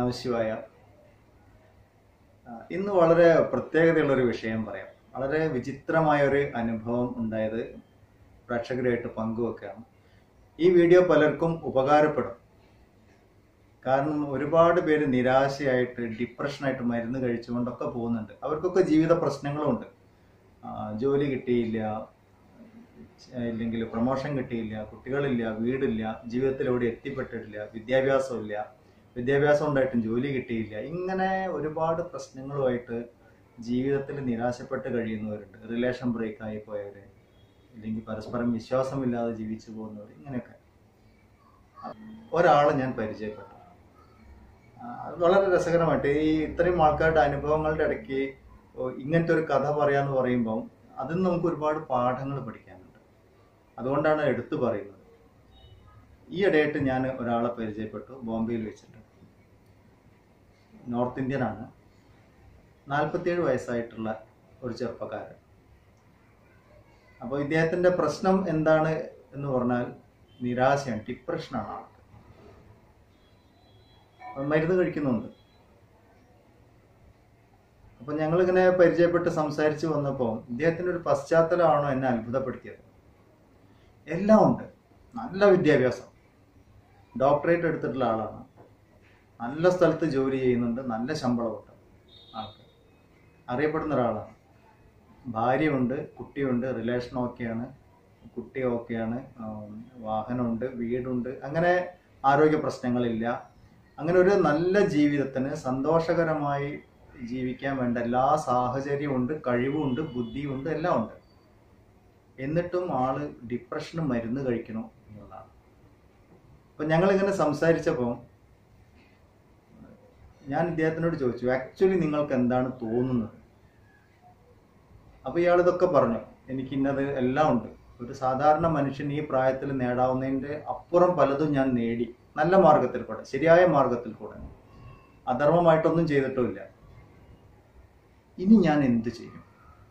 നമശിവായ ആ, ഇന്ന് വളരെ പ്രത്യേകതയുള്ള ഒരു വിഷയം പറയാം വളരെ വിചിത്രമായ ഒരു അനുഭവം ഉണ്ടായത് പ്രേക്ഷകരുമായിട്ട് പങ്കുവെക്കുകയാണ് ഈ വീഡിയോ പലർക്കും ഉപകാരപ്പെടും കാരണം ഒരുപാട് പേര് നിരാശയായിട്ട് ഡിപ്രഷനായിട്ട് മരുന്ന് കഴിച്ചുകൊണ്ടൊക്കെ പോകുന്നുണ്ട് അവർക്കൊക്കെ ജീവിത പ്രശ്നങ്ങളുമുണ്ട് ആ, ജോലി കിട്ടിയില്ല ഇല്ലെങ്കിൽ പ്രൊമോഷൻ കിട്ടിയില്ല കുട്ടികളില്ല വീടില്ല ജീവിതത്തിൽ എവിടെ എത്തിപ്പെട്ടിട്ടില്ല വിദ്യാഭ്യാസമില്ല വിദ്യാഭ്യാസം ഉണ്ടായിട്ടും ജോലി കിട്ടിയില്ല ഇങ്ങനെ ഒരുപാട് പ്രശ്നങ്ങളുമായിട്ട് ജീവിതത്തിൽ നിരാശപ്പെട്ട് കഴിയുന്നവരുണ്ട് റിലേഷൻ ബ്രേക്ക് ആയി പോയവര് ഇല്ലെങ്കിൽ പരസ്പരം വിശ്വാസമില്ലാതെ ജീവിച്ചു പോകുന്നവർ ഇങ്ങനെയൊക്കെ ഒരാളെ ഞാൻ പരിചയപ്പെട്ടു ആ, അത് വളരെ രസകരമായിട്ട് ഈ ഇത്രയും ആൾക്കാരുടെ അനുഭവങ്ങളുടെ ഇടയ്ക്ക് ഓ, ഇങ്ങനത്തെ ഒരു കഥ പറയാന്ന് പറയുമ്പോൾ അതിൽ നിന്ന് നമുക്ക് ഒരുപാട് പാഠങ്ങൾ പഠിക്കാനുണ്ട് അതുകൊണ്ടാണ് എടുത്തു പറയുന്നത് ഈ ഇടയായിട്ട് ഞാൻ ഒരാളെ പരിചയപ്പെട്ടു ബോംബെയിൽ വെച്ചിട്ട് നോർത്ത് ഇന്ത്യൻ ആണ് നാൽപ്പത്തിയേഴ് വയസ്സായിട്ടുള്ള ഒരു ചെറുപ്പക്കാരൻ അപ്പോൾ ഇദ്ദേഹത്തിന്റെ പ്രശ്നം എന്താണ് എന്ന് പറഞ്ഞാൽ നിരാശയാണ് ഡിപ്രഷനാണ് ആൾക്ക് അവൻ മരുന്ന് കഴിക്കുന്നുണ്ട് അപ്പൊ ഞങ്ങളിങ്ങനെ പരിചയപ്പെട്ട് സംസാരിച്ച് വന്നപ്പോൾ ഇദ്ദേഹത്തിന്റെ ഒരു പശ്ചാത്തലമാണോ എന്നെ അത്ഭുതപ്പെടുത്തിയത് എല്ലാം ഉണ്ട് നല്ല വിദ്യാഭ്യാസം ഡോക്ടറേറ്റ് എടുത്തിട്ടുള്ള ആളാണ് നല്ല സ്ഥലത്ത് ജോലി ചെയ്യുന്നുണ്ട് നല്ല ശമ്പളമുണ്ട് ആൾക്ക് അറിയപ്പെടുന്ന ഒരാളാണ് ഭാര്യയുണ്ട് കുട്ടിയുണ്ട് റിലേഷൻ ഓക്കെയാണ് കുട്ടി ഓക്കെയാണ് ആം, വാഹനമുണ്ട് വീടുണ്ട് അങ്ങനെ ആരോഗ്യ പ്രശ്നങ്ങളില്ല അങ്ങനെ ഒരു നല്ല ജീവിതത്തിന് സന്തോഷകരമായി ജീവിക്കാൻ വേണ്ട എല്ലാ സാഹചര്യവും ഉണ്ട് കഴിവുണ്ട് ബുദ്ധിയുണ്ട് എല്ലാം ഉണ്ട് എന്നിട്ടും ആള് ഡിപ്രഷന് മരുന്ന് കഴിക്കണം എന്നുള്ളതാണ് അപ്പൊ ഞങ്ങൾ ഇങ്ങനെ സംസാരിച്ചപ്പോൾ ഞാൻ ഇദ്ദേഹത്തിനോട് ചോദിച്ചു ആക്ച്വലി നിങ്ങൾക്ക് എന്താണ് തോന്നുന്നത് അപ്പൊ ഇയാൾ ഇതൊക്കെ പറഞ്ഞു എനിക്ക് ഇന്നത് എല്ലാം ഉണ്ട് ഒരു സാധാരണ മനുഷ്യൻ ഈ പ്രായത്തിൽ നേടാവുന്നതിന്റെ അപ്പുറം പലതും ഞാൻ നേടി നല്ല മാർഗത്തിൽ കൂടെ ശരിയായ മാർഗത്തിൽ കൂടെ അധർമ്മമായിട്ടൊന്നും ചെയ്തിട്ടുമില്ല ഇനി ഞാൻ എന്ത് ചെയ്യും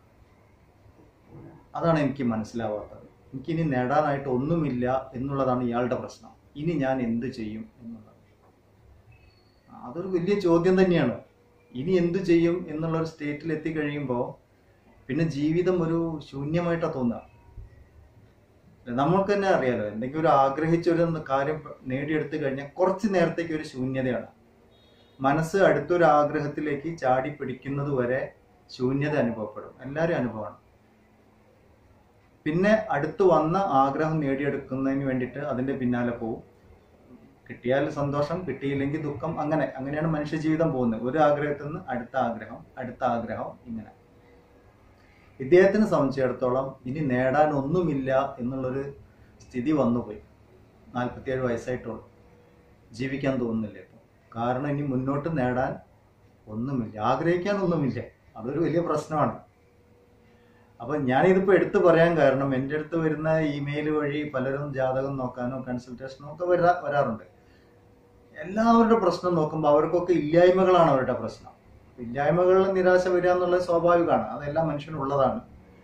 അതാണ് എനിക്ക് മനസ്സിലാവാത്തത് എനിക്കിനി നേടാനായിട്ട് ഒന്നുമില്ല എന്നുള്ളതാണ് ഇയാളുടെ പ്രശ്നം ഇനി ഞാൻ എന്ത് ചെയ്യും എന്നുള്ളത് അതൊരു വലിയ ചോദ്യം തന്നെയാണ് ഇനി എന്ത് ചെയ്യും എന്നുള്ള ഒരു സ്റ്റേറ്റിൽ എത്തിക്കഴിയുമ്പോൾ പിന്നെ ജീവിതം ഒരു ശൂന്യമായിട്ടാണ് തോന്നുക നമ്മൾക്ക് തന്നെ അറിയാലോ എന്തെങ്കിലും ഒരു ആഗ്രഹിച്ച ഒരു കാര്യം നേടിയെടുത്തു കഴിഞ്ഞാൽ കുറച്ച് നേരത്തേക്ക് ഒരു ശൂന്യതയാണ് മനസ്സ് അടുത്തൊരു ആഗ്രഹത്തിലേക്ക് ചാടി പിടിക്കുന്നത് വരെ ശൂന്യത അനുഭവപ്പെടും എല്ലാവരും അനുഭവമാണ് പിന്നെ അടുത്ത് വന്ന ആഗ്രഹം നേടിയെടുക്കുന്നതിന് വേണ്ടിയിട്ട് അതിന്റെ പിന്നാലെ പോവും കിട്ടിയാൽ സന്തോഷം കിട്ടിയില്ലെങ്കിൽ ദുഃഖം അങ്ങനെ അങ്ങനെയാണ് മനുഷ്യ ജീവിതം പോകുന്നത് ഒരു ആഗ്രഹത്തിൽ നിന്ന് അടുത്ത ആഗ്രഹം അടുത്ത ആഗ്രഹം ഇങ്ങനെ ഇദ്ദേഹത്തിനെ സംബന്ധിച്ചിടത്തോളം ഇനി നേടാൻ ഒന്നുമില്ല എന്നുള്ളൊരു സ്ഥിതി വന്നുപോയി നാൽപ്പത്തിയേഴ് വയസ്സായിട്ടുള്ളൂ ജീവിക്കാൻ തോന്നുന്നില്ല ഇപ്പം കാരണം ഇനി മുന്നോട്ട് നേടാൻ ഒന്നുമില്ല ആഗ്രഹിക്കാൻ ഒന്നുമില്ല അതൊരു വലിയ പ്രശ്നമാണ് അപ്പൊ ഞാനിതിപ്പോ എടുത്തു പറയാൻ കാരണം എൻ്റെ അടുത്ത് വരുന്ന ഇമെയിൽ വഴി പലരും ജാതകം നോക്കാനോ കൺസൾട്ടേഷനോ ഒക്കെ വരാ വരാറുണ്ട് എല്ലാവരുടെ പ്രശ്നം നോക്കുമ്പോൾ അവർക്കൊക്കെ ഇല്ലായ്മകളാണ് അവരുടെ പ്രശ്നം ഇല്ലായ്മകളിൽ നിരാശ വരിക എന്നുള്ളത് സ്വാഭാവികമാണ് അതെല്ലാം മനുഷ്യനുള്ളതാണ്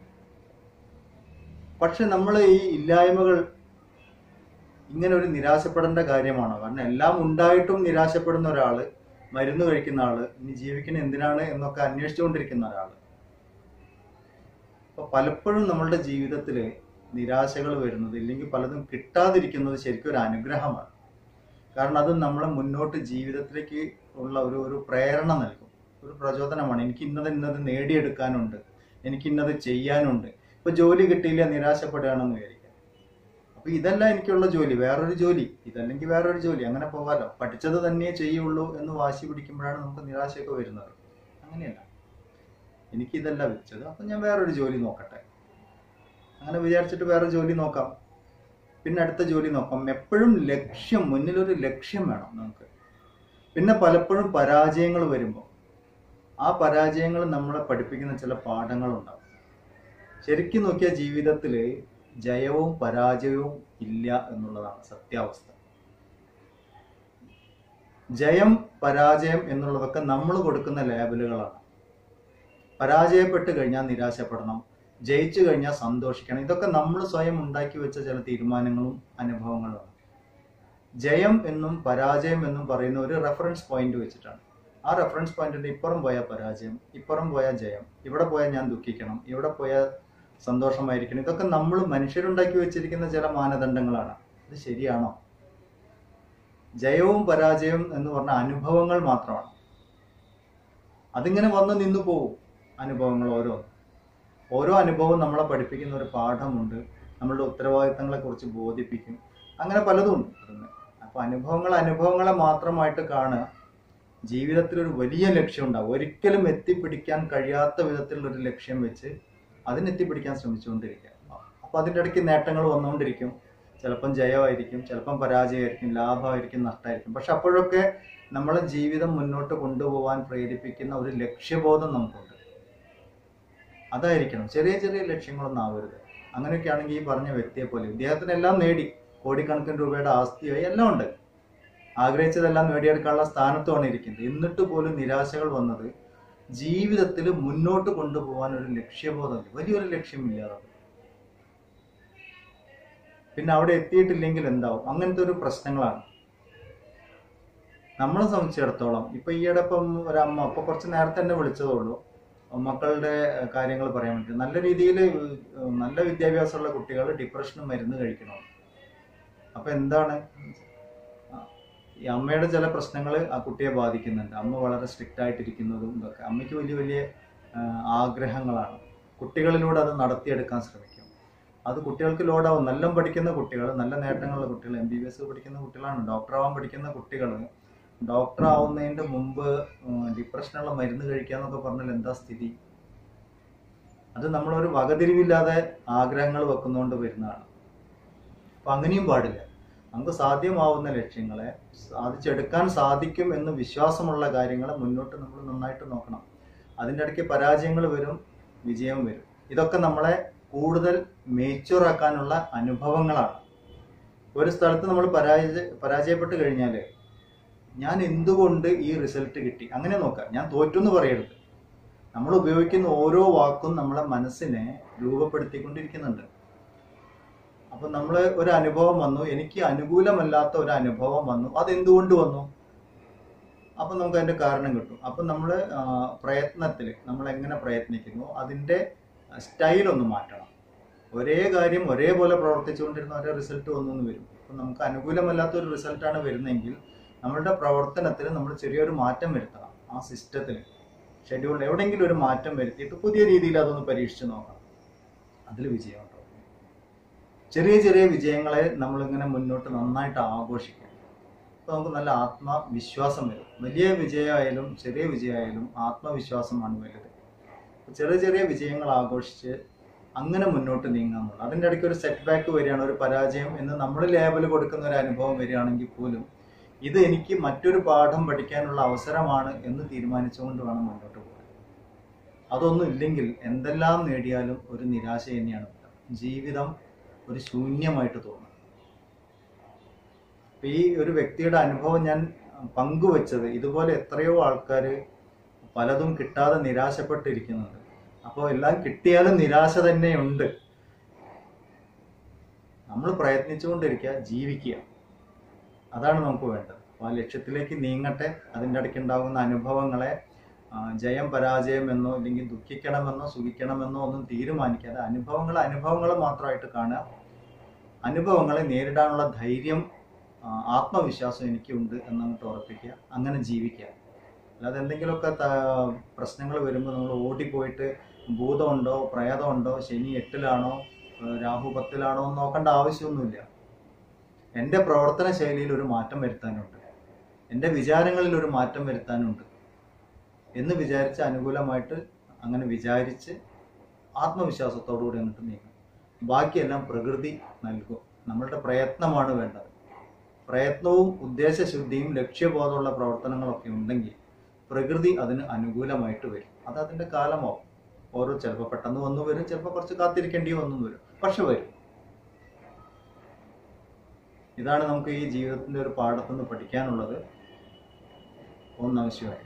പക്ഷെ നമ്മൾ ഈ ഇല്ലായ്മകൾ ഇങ്ങനെ ഒരു നിരാശപ്പെടേണ്ട കാര്യമാണോ കാരണം എല്ലാം ഉണ്ടായിട്ടും നിരാശപ്പെടുന്ന ഒരാള് മരുന്ന് കഴിക്കുന്ന ആള് ഇനി ജീവിക്കുന്ന എന്തിനാണ് എന്നൊക്കെ അന്വേഷിച്ചുകൊണ്ടിരിക്കുന്ന ഒരാള് അപ്പൊ പലപ്പോഴും നമ്മളുടെ ജീവിതത്തിൽ നിരാശകൾ വരുന്നത് ഇല്ലെങ്കിൽ പലതും കിട്ടാതിരിക്കുന്നത് ശരിക്കും ഒരു അനുഗ്രഹമാണ് കാരണം അത് നമ്മളെ മുന്നോട്ട് ജീവിതത്തിലേക്ക് ഉള്ള ഒരു ഒരു പ്രേരണ നൽകും ഒരു പ്രചോദനമാണ് എനിക്ക് ഇന്നത് ഇന്നത് നേടിയെടുക്കാനുണ്ട് എനിക്ക് ഇന്നത് ചെയ്യാനുണ്ട് ഇപ്പൊ ജോലി കിട്ടിയില്ല നിരാശപ്പെടുകയാണെന്ന് വിചാരിക്കാം അപ്പൊ ഇതല്ല എനിക്കുള്ള ജോലി വേറൊരു ജോലി ഇതല്ലെങ്കിൽ വേറൊരു ജോലി അങ്ങനെ പോകാലോ പഠിച്ചത് തന്നെ ചെയ്യുള്ളൂ എന്ന് വാശി പിടിക്കുമ്പോഴാണ് നമുക്ക് നിരാശയൊക്കെ വരുന്നത് അങ്ങനെയല്ല എനിക്കിതല്ല വെച്ചത് അപ്പൊ ഞാൻ വേറൊരു ജോലി നോക്കട്ടെ അങ്ങനെ വിചാരിച്ചിട്ട് വേറെ ജോലി നോക്കാം പിന്നെ അടുത്ത ജോലി നോക്കാം എപ്പോഴും ലക്ഷ്യം മുന്നിലൊരു ലക്ഷ്യം വേണം നമുക്ക് പിന്നെ പലപ്പോഴും പരാജയങ്ങൾ വരുമ്പോൾ ആ പരാജയങ്ങൾ നമ്മളെ പഠിപ്പിക്കുന്ന ചില പാഠങ്ങളുണ്ടാവും ശരിക്കും നോക്കിയാൽ ജീവിതത്തിൽ ജയവും പരാജയവും ഇല്ല എന്നുള്ളതാണ് സത്യാവസ്ഥ ജയം പരാജയം എന്നുള്ളതൊക്കെ നമ്മൾ കൊടുക്കുന്ന ലേബലുകളാണ് പരാജയപ്പെട്ട് കഴിഞ്ഞാൽ നിരാശപ്പെടണം ജയിച്ചു കഴിഞ്ഞാൽ സന്തോഷിക്കണം ഇതൊക്കെ നമ്മൾ സ്വയം ഉണ്ടാക്കി വെച്ച ചില തീരുമാനങ്ങളും അനുഭവങ്ങളുമാണ് ജയം എന്നും പരാജയം എന്നും പറയുന്ന ഒരു റെഫറൻസ് പോയിന്റ് വെച്ചിട്ടാണ് ആ റെഫറൻസ് പോയിന്റിന്റെ ഇപ്പുറം പോയാൽ പരാജയം ഇപ്പുറം പോയാൽ ജയം ഇവിടെ പോയാൽ ഞാൻ ദുഃഖിക്കണം ഇവിടെ പോയാൽ സന്തോഷമായിരിക്കണം ഇതൊക്കെ നമ്മൾ മനുഷ്യരുണ്ടാക്കി വെച്ചിരിക്കുന്ന ചില മാനദണ്ഡങ്ങളാണ് ഇത് ശരിയാണോ ജയവും പരാജയവും എന്ന് പറഞ്ഞ അനുഭവങ്ങൾ മാത്രമാണ് അതിങ്ങനെ വന്ന് നിന്നു പോകും അനുഭവങ്ങൾ ഓരോ ഓരോ അനുഭവവും നമ്മളെ പഠിപ്പിക്കുന്ന ഒരു പാഠമുണ്ട് നമ്മളുടെ ഉത്തരവാദിത്തങ്ങളെ കുറിച്ച് ബോധിപ്പിക്കും അങ്ങനെ പലതും ഉണ്ട് അതിന് അപ്പൊ അനുഭവങ്ങൾ അനുഭവങ്ങളെ മാത്രമായിട്ട് കാണുക ജീവിതത്തിൽ ഒരു വലിയ ലക്ഷ്യം ഉണ്ടാവും ഒരിക്കലും എത്തിപ്പിടിക്കാൻ കഴിയാത്ത വിധത്തിലുള്ള ഒരു ലക്ഷ്യം വെച്ച് അതിനെത്തിപ്പിടിക്കാൻ ശ്രമിച്ചുകൊണ്ടിരിക്കുക അപ്പൊ അതിൻ്റെ ഇടയ്ക്ക് നേട്ടങ്ങൾ വന്നുകൊണ്ടിരിക്കും ചിലപ്പം ജയമായിരിക്കും ചിലപ്പം പരാജയമായിരിക്കും ലാഭമായിരിക്കും നഷ്ടമായിരിക്കും പക്ഷെ അപ്പോഴൊക്കെ നമ്മളെ ജീവിതം മുന്നോട്ട് കൊണ്ടുപോകാൻ പ്രേരിപ്പിക്കുന്ന ഒരു ലക്ഷ്യബോധം നമുക്കുണ്ട് അതായിരിക്കണം ചെറിയ ചെറിയ ലക്ഷ്യങ്ങളൊന്നും ആവരുത് അങ്ങനെയൊക്കെ ആണെങ്കിൽ ഈ പറഞ്ഞ വ്യക്തിയെ പോലെ ഇദ്ദേഹത്തിന് എല്ലാം നേടി കോടിക്കണക്കിന് രൂപയുടെ ആസ്തിയായി എല്ലാം ഉണ്ട് ആഗ്രഹിച്ചതെല്ലാം നേടിയെടുക്കാനുള്ള സ്ഥാനത്തുമാണ് ഇരിക്കുന്നത് എന്നിട്ട് പോലും നിരാശകൾ വന്നത് ജീവിതത്തിൽ മുന്നോട്ട് കൊണ്ടുപോകാൻ ഒരു ലക്ഷ്യബോധമില്ല വലിയൊരു ലക്ഷ്യമില്ലാതെ പിന്നെ അവിടെ എത്തിയിട്ടില്ലെങ്കിൽ എന്താവും അങ്ങനത്തെ ഒരു പ്രശ്നങ്ങളാണ് നമ്മളെ സംബന്ധിച്ചിടത്തോളം ഇപ്പൊ ഈയിടെ ഇപ്പം ഒരമ്മ ഇപ്പൊ കുറച്ച് നേരത്തെ തന്നെ വിളിച്ചതേ ഉള്ളൂ മക്കളുടെ കാര്യങ്ങൾ പറയാൻ വേണ്ടി നല്ല രീതിയിൽ നല്ല വിദ്യാഭ്യാസമുള്ള കുട്ടികൾ ഡിപ്രഷന് മരുന്ന് കഴിക്കണം അപ്പൊ എന്താണ് ആ, ഈ അമ്മയുടെ ചില പ്രശ്നങ്ങൾ ആ കുട്ടിയെ ബാധിക്കുന്നുണ്ട് അമ്മ വളരെ സ്ട്രിക്റ്റ് ആയിട്ടിരിക്കുന്നതും ഇതൊക്കെ അമ്മയ്ക്ക് വലിയ വലിയ ആ, ആഗ്രഹങ്ങളാണ് കുട്ടികളിലൂടെ അത് നടത്തിയെടുക്കാൻ ശ്രമിക്കും അത് കുട്ടികൾക്ക് ലോഡാവും നല്ല പഠിക്കുന്ന കുട്ടികൾ നല്ല നേട്ടങ്ങളുള്ള കുട്ടികൾ എം ബി ബി എസ് പഠിക്കുന്ന കുട്ടികളാണ് ഡോക്ടർ ആവാൻ പഠിക്കുന്ന കുട്ടികൾ ഡോക്ടർ ആവുന്നതിന്റെ മുമ്പ് ഡിപ്രഷനുള്ള മരുന്ന് കഴിക്കാന്നൊക്കെ പറഞ്ഞാൽ എന്താ സ്ഥിതി അത് നമ്മളൊരു വകതിരിവില്ലാതെ ആഗ്രഹങ്ങൾ വെക്കുന്നതുകൊണ്ട് വരുന്നതാണ് അപ്പൊ അങ്ങനെയും പാടില്ല നമുക്ക് സാധ്യമാവുന്ന ലക്ഷ്യങ്ങളെ സാധിച്ചെടുക്കാൻ സാധിക്കും എന്ന് വിശ്വാസമുള്ള കാര്യങ്ങളെ മുന്നോട്ട് നമ്മൾ നന്നായിട്ട് നോക്കണം അതിൻ്റെ ഇടയ്ക്ക് പരാജയങ്ങൾ വരും വിജയം വരും ഇതൊക്കെ നമ്മളെ കൂടുതൽ മേച്ചുറാക്കാനുള്ള അനുഭവങ്ങളാണ് ഒരു സ്ഥലത്ത് നമ്മൾ പരാജയ പരാജയപ്പെട്ട് കഴിഞ്ഞാൽ ഞാൻ എന്തുകൊണ്ട് ഈ റിസൾട്ട് കിട്ടി അങ്ങനെ നോക്കാം ഞാൻ തോറ്റു എന്ന് പറയരുത് നമ്മൾ ഉപയോഗിക്കുന്ന ഓരോ വാക്കും നമ്മളെ മനസ്സിനെ രൂപപ്പെടുത്തിക്കൊണ്ടിരിക്കുന്നുണ്ട് അപ്പൊ നമ്മൾ ഒരു അനുഭവം വന്നു എനിക്ക് അനുകൂലമല്ലാത്ത ഒരു അനുഭവം വന്നു അതെന്തുകൊണ്ട് വന്നു അപ്പൊ നമുക്ക് അതിന്റെ കാരണം കിട്ടും അപ്പൊ നമ്മൾ പ്രയത്നത്തിൽ നമ്മൾ എങ്ങനെ പ്രയത്നിക്കുന്നു അതിന്റെ സ്റ്റൈൽ ഒന്ന് മാറ്റണം ഒരേ കാര്യം ഒരേപോലെ പ്രവർത്തിച്ചുകൊണ്ടിരുന്ന ഒരേ റിസൾട്ട് വന്നു എന്ന് വരും അപ്പൊ നമുക്ക് അനുകൂലമല്ലാത്ത ഒരു റിസൾട്ടാണ് വരുന്നതെങ്കിൽ നമ്മളുടെ പ്രവർത്തനത്തിൽ നമ്മൾ ചെറിയൊരു മാറ്റം വരുത്തണം ആ സിസ്റ്റത്തിൽ ഷെഡ്യൂളിൽ എവിടെയെങ്കിലും ഒരു മാറ്റം വരുത്തിയിട്ട് പുതിയ രീതിയിൽ അതൊന്ന് പരീക്ഷിച്ച് നോക്കണം അതിൽ വിജയം ഉണ്ടാവും ചെറിയ ചെറിയ വിജയങ്ങളെ നമ്മളിങ്ങനെ മുന്നോട്ട് നന്നായിട്ട് ആഘോഷിക്കണം അപ്പോൾ നമുക്ക് നല്ല ആത്മവിശ്വാസം വരും വലിയ വിജയമായാലും ചെറിയ വിജയമായാലും ആത്മവിശ്വാസമാണ് വലുത് അപ്പോൾ ചെറിയ ചെറിയ വിജയങ്ങൾ ആഘോഷിച്ച് അങ്ങനെ മുന്നോട്ട് നീങ്ങാന്നുള്ളത് അതിൻ്റെ ഇടയ്ക്ക് ഒരു സെറ്റ് ബാക്ക് വരികയാണ് ഒരു പരാജയം എന്ന് നമ്മൾ ലേബൽ കൊടുക്കുന്ന ഒരു അനുഭവം വരികയാണെങ്കിൽ പോലും ഇത് എനിക്ക് മറ്റൊരു പാഠം പഠിക്കാനുള്ള അവസരമാണ് എന്ന് തീരുമാനിച്ചുകൊണ്ട് വേണം മുന്നോട്ട് പോകാൻ അതൊന്നും ഇല്ലെങ്കിൽ എന്തെല്ലാം നേടിയാലും ഒരു നിരാശ തന്നെയാണ് ജീവിതം ഒരു ശൂന്യമായിട്ട് തോന്നും അപ്പൊ ഈ ഒരു വ്യക്തിയുടെ അനുഭവം ഞാൻ പങ്കുവച്ചത് ഇതുപോലെ എത്രയോ ആൾക്കാർ പലതും കിട്ടാതെ നിരാശപ്പെട്ടിരിക്കുന്നുണ്ട് അപ്പോൾ എല്ലാം കിട്ടിയാലും നിരാശ തന്നെയുണ്ട് നമ്മൾ പ്രയത്നിച്ചുകൊണ്ടിരിക്കുക ജീവിക്കുക അതാണ് നമുക്ക് വേണ്ടത് അപ്പോൾ ആ ലക്ഷ്യത്തിലേക്ക് നീങ്ങട്ടെ അതിൻ്റെ ഇടയ്ക്ക് ഉണ്ടാകുന്ന അനുഭവങ്ങളെ ആ, ജയം പരാജയം എന്നോ അല്ലെങ്കിൽ ദുഃഖിക്കണമെന്നോ സുഖിക്കണമെന്നോ ഒന്നും തീരുമാനിക്കാതെ അനുഭവങ്ങൾ അനുഭവങ്ങൾ മാത്രമായിട്ട് കാണുക അനുഭവങ്ങളെ നേരിടാനുള്ള ധൈര്യം ആ, ആത്മവിശ്വാസം എനിക്കുണ്ട് എന്നങ്ങോട്ട് ഉറപ്പിക്കുക അങ്ങനെ ജീവിക്കുക അല്ലാതെ എന്തെങ്കിലുമൊക്കെ ത- പ്രശ്നങ്ങൾ വരുമ്പോൾ നമ്മൾ ഓടിപ്പോയിട്ട് ഭൂതമുണ്ടോ പ്രേതമുണ്ടോ ശനി എട്ടിലാണോ ആ, രാഹു പത്തിലാണോ എന്ന് നോക്കേണ്ട ആവശ്യമൊന്നുമില്ല എൻ്റെ പ്രവർത്തന ശൈലിയിൽ ഒരു മാറ്റം വരുത്താനുണ്ട് എൻ്റെ വിചാരങ്ങളിൽ ഒരു മാറ്റം വരുത്താനുണ്ട് എന്ന് വിചാരിച്ച് അനുകൂലമായിട്ട് അങ്ങനെ വിചാരിച്ച് ആത്മവിശ്വാസത്തോടുകൂടി എന്നിട്ട് നീങ്ങും ബാക്കിയെല്ലാം പ്രകൃതി നൽകും നമ്മളുടെ പ്രയത്നമാണ് വേണ്ടത് പ്രയത്നവും ഉദ്ദേശശുദ്ധിയും ലക്ഷ്യബോധമുള്ള പ്രവർത്തനങ്ങളൊക്കെ ഉണ്ടെങ്കിൽ പ്രകൃതി അതിന് അനുകൂലമായിട്ട് വരും അത് അതിൻ്റെ കാലമാവും ഓരോ ചിലപ്പോൾ പെട്ടെന്ന് വന്നു വരും ചിലപ്പോൾ കുറച്ച് കാത്തിരിക്കേണ്ടി വന്നു വരും പക്ഷെ വരും ഇതാണ് നമുക്ക് ഈ ജീവിതത്തിന്റെ ഒരു പാഠത്തുനിന്ന് പഠിക്കാനുള്ളത് ഒന്നാവശ്യമായി